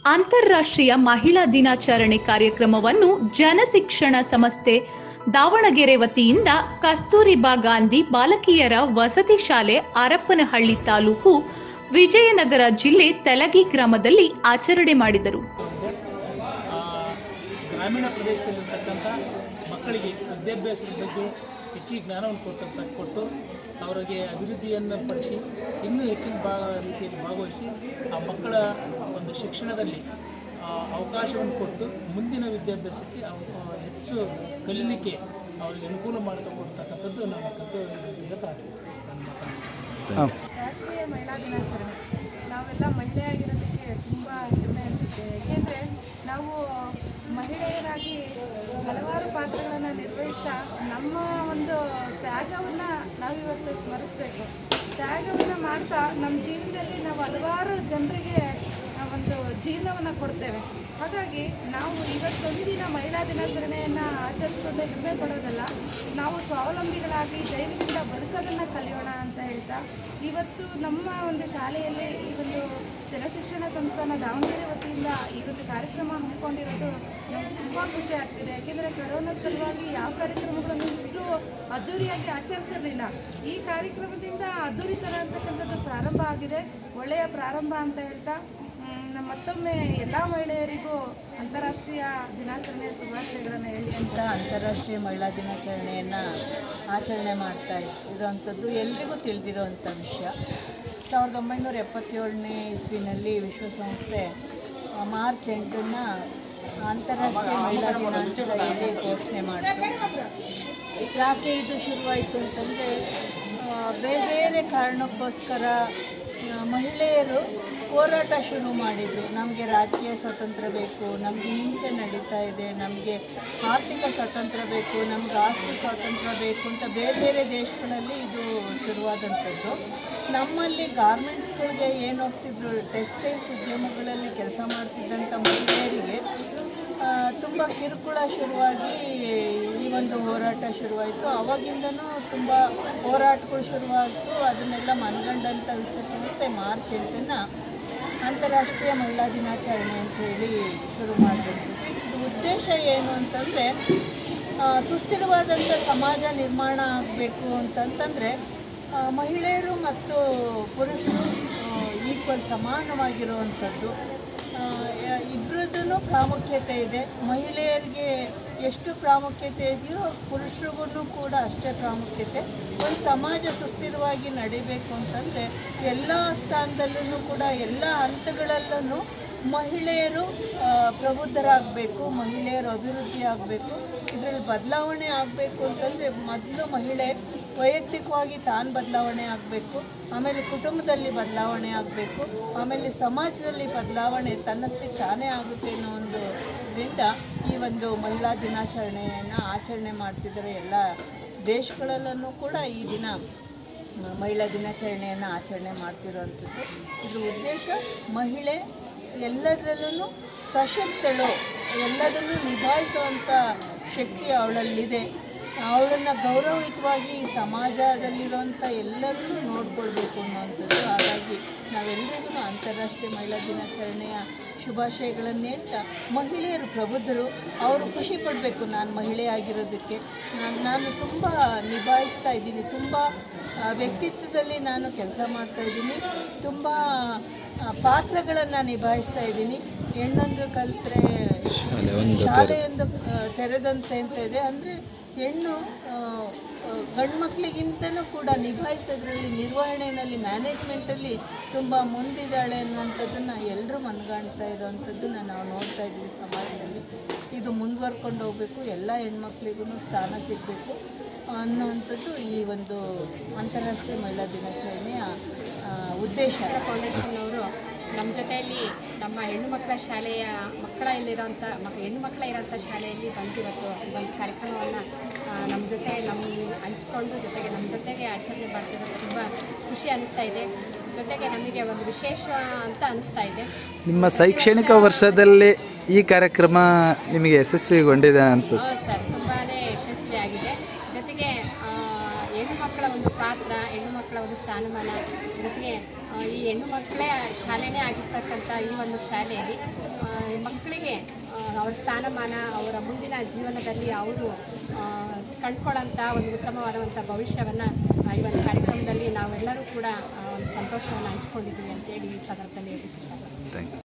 ಅಂತಾರಾಷ್ಟ್ರೀಯ ಮಹಿಳಾ ದಿನಾಚರಣೆ ಕಾರ್ಯಕ್ರಮವನ್ನು ಜನಶಿಕ್ಷಣ ಸಂಸ್ಥೆ ದಾವಣಗೆರೆ ವತಿಯಿಂದ ಕಸ್ತೂರಿಬಾ ಗಾಂಧಿ ಬಾಲಕಿಯರ ವಸತಿ ಶಾಲೆ ಹರಪ್ಪನಹಳ್ಳಿ ತಾಲೂಕು ವಿಜಯನಗರ ಜಿಲ್ಲೆ ತೆಲಗಿ ಗ್ರಾಮದಲ್ಲಿ ಆಚರಣೆ ಮಾಡಿದರು ಆ, ಗ್ರಾಮೀಣ ಪ್ರದೇಶದಲ್ಲಿರ್ತಕ್ಕಂಥ ಮಕ್ಕಳಿಗೆ ವಿದ್ಯಾಭ್ಯಾಸದ ಬಗ್ಗೆ ಹೆಚ್ಚಿಗೆ ಜ್ಞಾನವನ್ನು ಕೊಟ್ಟಂತ ಕೊಟ್ಟು ಅವರಿಗೆ ಅಭಿವೃದ್ಧಿಯನ್ನು ಪಡಿಸಿ ಇನ್ನೂ ಹೆಚ್ಚಿನ ಭಾಗ ರೀತಿಯಲ್ಲಿ ಭಾಗವಹಿಸಿ ಆ ಮಕ್ಕಳ ಒಂದು ಶಿಕ್ಷಣದಲ್ಲಿ ಆ, ಅವಕಾಶವನ್ನು ಕೊಟ್ಟು ಮುಂದಿನ ವಿದ್ಯಾಭ್ಯಾಸಕ್ಕೆ ಅವ- ಆ, ಹೆಚ್ಚು ಕಲೀಲಿಕ್ಕೆ ಅವರಿಗೆ ಅನುಕೂಲ ಮಾಡಿಕೊಡ್ತಕ್ಕಂಥದ್ದು ನಮ್ಮ ಕರ್ತವ್ಯ ನನ್ನ ಮಾತನ್ನು ರಾಷ್ಟ್ರೀಯ ಮಹಿಳಾ ದಿನಾಚರಣೆ ನಾವೆಲ್ಲ ಮಹಿಳೆಯಾಗಿರೋದಕ್ಕೆ ತುಂಬ ಹೆಮ್ಮೆ ಅನಿಸುತ್ತೆ ಏಕೆಂದರೆ ನಾವು ಮಹಿಳೆಯರಾಗಿ ಹಲವಾರು ಪಾತ್ರಗಳನ್ನು ನಿರ್ವಹಿಸ್ತಾ ನಮ್ಮ ಒಂದು ತ್ಯಾಗವನ್ನು ನಾವಿವತ್ತು ಸ್ಮರಿಸಬೇಕು ತ್ಯಾಗವನ್ನು ಮಾಡ್ತಾ ನಮ್ಮ ಜೀವನದಲ್ಲಿ ನಾವು ಹಲವಾರು ಜನರಿಗೆ ಒಂದು ಜೀವನವನ್ನು ಕೊಡ್ತೇವೆ ಹಾಗಾಗಿ ನಾವು ಇವತ್ತೊಂದು ದಿನ ಮಹಿಳಾ ದಿನಾಚರಣೆಯನ್ನು ಆಚರಿಸ್ಕೊಂಡು ಹೆಮ್ಮೆ ಪಡೋದಲ್ಲ ನಾವು ಸ್ವಾವಲಂಬಿಗಳಾಗಿ ಧೈರ್ಯದಿಂದ ಬದುಕೋದನ್ನು ಕಲಿಯೋಣ ಅಂತ ಹೇಳ್ತಾ ಇವತ್ತು ನಮ್ಮ ಒಂದು ಶಾಲೆಯಲ್ಲಿ ಈ ಒಂದು ಜನಶಿಕ್ಷಣ ಸಂಸ್ಥಾನ ದಾವಣಗೆರೆ ವತಿಯಿಂದ ಈ ಒಂದು ಕಾರ್ಯಕ್ರಮ ಹಮ್ಮಿಕೊಂಡಿರೋದು ನಮ್ಗೆ ತುಂಬ ಖುಷಿ ಆಗ್ತಿದೆ ಯಾಕೆಂದರೆ ಕರೋನಾದ ಸಲುವಾಗಿ ಯಾವ ಕಾರ್ಯಕ್ರಮಗಳನ್ನು ಇಷ್ಟು ಅದ್ದೂರಿಯಾಗಿ ಆಚರಿಸಿರಲಿಲ್ಲ ಈ ಕಾರ್ಯಕ್ರಮದಿಂದ ಅದ್ದೂರಿತನ ಅಂತಕ್ಕಂಥದ್ದು ಪ್ರಾರಂಭ ಆಗಿದೆ ಒಳ್ಳೆಯ ಪ್ರಾರಂಭ ಅಂತ ಹೇಳ್ತಾ ಮ್, ನಮ್ಮ ಮತ್ತೊಮ್ಮೆ ಎಲ್ಲ ಮಹಿಳೆಯರಿಗೂ ಅಂತಾರಾಷ್ಟ್ರೀಯ ದಿನಾಚರಣೆಯ ಶುಭಾಶಯಗಳನ್ನು ಹೇಳಿ ಅಂತ ಅಂತಾರಾಷ್ಟ್ರೀಯ ಮಹಿಳಾ ದಿನಾಚರಣೆಯನ್ನು ಆಚರಣೆ ಮಾಡ್ತಾ ಇರೋವಂಥದ್ದು ಎಲ್ರಿಗೂ ತಿಳಿದಿರೋವಂಥ ವಿಷಯ ಸಾವಿರದ ಒಂಬೈನೂರ ಎಪ್ಪತ್ತೇಳನೇ ಇಸ್ವಿನಲ್ಲಿ ವಿಶ್ವಸಂಸ್ಥೆ ಆ, ಮಾರ್ಚ್ ಎಂಟನ್ನು ಅಂತಾರಾಷ್ಟ್ರೀಯ ಮಹಿಳಾ ದಿನ ಅಂತ ಹೇಳಿ ಘೋಷಣೆ ಮಾಡಿತು ಯಾಕೆ ಇದು ಶುರುವಾಯಿತು ಅಂತಂದರೆ ಬೇರೆ ಬೇರೆ ಕಾರಣಕ್ಕೋಸ್ಕರ ಆ, ಮಹಿಳೆಯರು ಹೋರಾಟ ಶುರು ಮಾಡಿದರು ನಮಗೆ ರಾಜಕೀಯ ಸ್ವಾತಂತ್ರ್ಯ ಬೇಕು ನಮಗೆ ಹಿಂಸೆ ನಡೀತಾ ಇದೆ ನಮಗೆ ಆರ್ಥಿಕ ಸ್ವಾತಂತ್ರ್ಯ ಬೇಕು ನಮ್ಗೆ ಆಸ್ತಿ ಸ್ವಾತಂತ್ರ್ಯ ಬೇಕು ಅಂತ ಬೇರೆ ಬೇರೆ ದೇಶಗಳಲ್ಲಿ ಇದು ಶುರುವಾದಂಥದ್ದು ನಮ್ಮಲ್ಲಿ ಗಾರ್ಮೆಂಟ್ಸ್ಗಳಿಗೆ ಏನು ಹೋಗ್ತಿದ್ರು ಟೆಕ್ಸ್ಟೈಲ್ಸ್ ಉದ್ಯಮಗಳಲ್ಲಿ ಕೆಲಸ ಮಾಡ್ತಿದ್ದಂಥ ಮಹಿಳೆಯರಿಗೆ ತುಂಬ ಕಿರುಕುಳ ಶುರುವಾಗಿ ಈ ಒಂದು ಹೋರಾಟ ಶುರುವಾಯಿತು ಆವಾಗಿಂದನೂ ತುಂಬ ಹೋರಾಟಗಳು ಶುರುವಾಯಿತು ಅದನ್ನೆಲ್ಲ ಮನಗಂಡಂಥ ವಿಶ್ವಸಂಸ್ಥೆ ಮಾರ್ಚ್ ಎಂಟನ್ನು ಅಂತಾರಾಷ್ಟ್ರೀಯ ಮಹಿಳಾ ದಿನಾಚರಣೆ ಅಂತ ಹೇಳಿ ಶುರು ಮಾಡಬೇಕು ಇದು ಉದ್ದೇಶ ಏನು ಅಂತಂದರೆ ಸುಸ್ಥಿರವಾದಂಥ ಸಮಾಜ ನಿರ್ಮಾಣ ಆಗಬೇಕು ಅಂತಂತಂದರೆ ಮಹಿಳೆಯರು ಮತ್ತು ಪುರುಷರು ಈಕ್ವಲ್ ಸಮಾನವಾಗಿರುವಂಥದ್ದು ಇಬ್ಬರದ್ದು ಪ್ರಾಮುಖ್ಯತೆ ಇದೆ ಮಹಿಳೆಯರಿಗೆ ಎಷ್ಟು ಪ್ರಾಮುಖ್ಯತೆ ಇದೆಯೋ ಪುರುಷರಿಗೂ ಕೂಡ ಅಷ್ಟೇ ಪ್ರಾಮುಖ್ಯತೆ ಒಂದು ಸಮಾಜ ಸುಸ್ಥಿರವಾಗಿ ನಡಿಬೇಕು ಅಂತಂದರೆ ಎಲ್ಲ ಸ್ಥಾನದಲ್ಲೂ ಕೂಡ ಎಲ್ಲ ಹಂತಗಳಲ್ಲೂ ಮಹಿಳೆಯರು ಆ, ಪ್ರಬುದ್ಧರಾಗಬೇಕು ಮಹಿಳೆಯರು ಅಭಿವೃದ್ಧಿ ಆಗಬೇಕು ಇದರಲ್ಲಿ ಬದಲಾವಣೆ ಆಗಬೇಕು ಅಂತಂದರೆ ಮೊದಲು ಮಹಿಳೆ ವೈಯಕ್ತಿಕವಾಗಿ ತಾನು ಬದಲಾವಣೆ ಆಗಬೇಕು ಆಮೇಲೆ ಕುಟುಂಬದಲ್ಲಿ ಬದಲಾವಣೆ ಆಗಬೇಕು ಆಮೇಲೆ ಸಮಾಜದಲ್ಲಿ ಬದಲಾವಣೆ ತನ್ನಷ್ಟಕ್ಕೆ ತಾನೇ ಆಗುತ್ತೆ ಅನ್ನೋ ಒಂದು ಇದರಿಂದ ಈ ಒಂದು ಮಹಿಳಾ ದಿನಾಚರಣೆಯನ್ನು ಆಚರಣೆ ಮಾಡ್ತಿದ್ದಾರೆ ಎಲ್ಲ ದೇಶಗಳಲ್ಲೂ ಕೂಡ ಈ ದಿನ ಮ- ಮಹಿಳಾ ದಿನಾಚರಣೆಯನ್ನು ಆಚರಣೆ ಮಾಡ್ತಿರೋವಂಥದ್ದು ಇದ್ರ ಉದ್ದೇಶ ಮಹಿಳೆ ಎಲ್ಲದರಲ್ಲೂ ಸಶಕ್ತಳು ಎಲ್ಲದನ್ನು ನಿಭಾಯಿಸುವಂಥ ಶಕ್ತಿ ಅವಳಲ್ಲಿದೆ ಅವಳನ್ನು ಗೌರವಯುತವಾಗಿ ಈ ಸಮಾಜದಲ್ಲಿರುವಂಥ ಎಲ್ಲರನ್ನೂ ನೋಡ್ಕೊಳ್ಬೇಕು ಅನ್ನೋವಂಥದ್ದು ಹಾಗಾಗಿ ನಾವೆಲ್ಲರಿಗೂ ಅಂತಾರಾಷ್ಟ್ರೀಯ ಮಹಿಳಾ ದಿನಾಚರಣೆಯ ಶುಭಾಶಯಗಳನ್ನು ಹೇಳ್ತಾ ಮಹಿಳೆಯರು ಪ್ರಬುದ್ಧರು ಅವರು ಖುಷಿ ಪಡಬೇಕು ನಾನು ಮಹಿಳೆ ಆಗಿರೋದಕ್ಕೆ ನಾನು ನಾನು ತುಂಬ ನಿಭಾಯಿಸ್ತಾ ಇದ್ದೀನಿ ತುಂಬ ಆ, ವ್ಯಕ್ತಿತ್ವದಲ್ಲಿ ನಾನು ಕೆಲಸ ಮಾಡ್ತಾ ಇದ್ದೀನಿ ತುಂಬ ಪಾತ್ರಗಳನ್ನು ನಿಭಾಯಿಸ್ತಾ ಇದ್ದೀನಿ ಹೆಣ್ಣಂದ್ರು ಕಲಿತ್ರೆ ಶಾಲೆಯೊಂದು ಆ, ತೆರೆದಂತೆ ಅಂತ ಇದೆ ಅಂದರೆ ಹೆಣ್ಣು ಗಂಡು ಮಕ್ಕಳಿಗಿಂತನೂ ಕೂಡ ನಿಭಾಯಿಸೋದ್ರಲ್ಲಿ ನಿರ್ವಹಣೆಯಲ್ಲಿ ಮ್ಯಾನೇಜ್ಮೆಂಟಲ್ಲಿ ತುಂಬ ಮುಂದಿದ್ದಾಳೆ ಅನ್ನುವಂಥದ್ದನ್ನು ಎಲ್ಲರೂ ಮನಗಾಣ್ತಾ ಇರೋವಂಥದ್ದನ್ನು ನಾವು ನೋಡ್ತಾ ಇದ್ದೀವಿ ಸಮಾಜದಲ್ಲಿ ಇದು ಮುಂದುವರ್ಕೊಂಡು ಹೋಗಬೇಕು ಎಲ್ಲ ಹೆಣ್ಮಕ್ಳಿಗೂ ಸ್ಥಾನ ಸಿಗಬೇಕು ಅನ್ನುವಂಥದ್ದು ಈ ಒಂದು ಅಂತಾರಾಷ್ಟ್ರೀಯ ಮಹಿಳಾ ದಿನಾಚರಣೆಯ ಆ, ಉದ್ದೇಶ ಫೌಂಡೇಶನ್ ಅವರು ನಮ್ಮ ಜೊತೆಯಲ್ಲಿ ನಮ್ಮ ಹೆಣ್ಣು ಮಕ್ಕಳ ಶಾಲೆಯ ಮಕ್ಕಳ ಇಲ್ಲಿರೋಂಥ ಮಕ್ ಹೆಣ್ಣು ಮಕ್ಕಳ ಇರೋಂಥ ಶಾಲೆಯಲ್ಲಿ ಬಂದಿವತ್ತು ಒಂದು ಕಾರ್ಯಕ್ರಮವನ್ನು ನಮ್ಮ ಜೊತೆ ನಮ್ಮ ಹಂಚ್ಕೊಂಡು ಜೊತೆಗೆ ನಮ್ಮ ಜೊತೆಗೆ ಆಚರಣೆ ಮಾಡ್ತಿರೋದು ತುಂಬ ಖುಷಿ ಅನಿಸ್ತಾ ಇದೆ ಜೊತೆಗೆ ನಮಗೆ ಒಂದು ವಿಶೇಷ ಅಂತ ಅನಿಸ್ತಾ ಇದೆ ನಿಮ್ಮ ಶೈಕ್ಷಣಿಕ ವರ್ಷದಲ್ಲಿ ಈ ಕಾರ್ಯಕ್ರಮ ನಿಮಗೆ ಯಶಸ್ವಿಗೊಂಡಿದೆ ಅನ್ಸುತ್ತೆ ಹೌದು ಸರ್ ತುಂಬಾ ಯಶಸ್ವಿಯಾಗಿದೆ ಜೊತೆಗೆ ಆ, ಹೆಣ್ಣು ಮಕ್ಕಳ ಒಂದು ಪಾತ್ರ ಹೆಣ್ಣು ಮಕ್ಕಳ ಒಂದು ಸ್ಥಾನಮಾನ ಜೊತೆಗೆ ಆ, ಈ ಹೆಣ್ಣು ಮಕ್ಕಳೇ ಶಾಲೆನೇ ಆಗಿರ್ತಕ್ಕಂಥ ಈ ಒಂದು ಶಾಲೆಯಲ್ಲಿ ಆ, ಮಕ್ಕಳಿಗೆ ಆ, ಅವರ ಸ್ಥಾನಮಾನ ಅವರ ಮುಂದಿನ ಜೀವನದಲ್ಲಿ ಅವರು ಕಂಡ್ಕೊಳ್ಳೋಂಥ ಒಂದು ಉತ್ತಮವಾದಂಥ ಭವಿಷ್ಯವನ್ನು ಈ ಒಂದು ಕಾರ್ಯಕ್ರಮದಲ್ಲಿ ನಾವೆಲ್ಲರೂ ಕೂಡ ಆ, ಒಂದು ಸಂತೋಷವನ್ನು ಹಂಚ್ಕೊಂಡಿದ್ದೀವಿ ಅಂತೇಳಿ ಈ ಸಂದರ್ಭದಲ್ಲಿ ಹೇಳಲಿಕ್ಕೆ ಇಷ್ಟಪಡ್ತೀನಿ ಥ್ಯಾಂಕ್ ಯು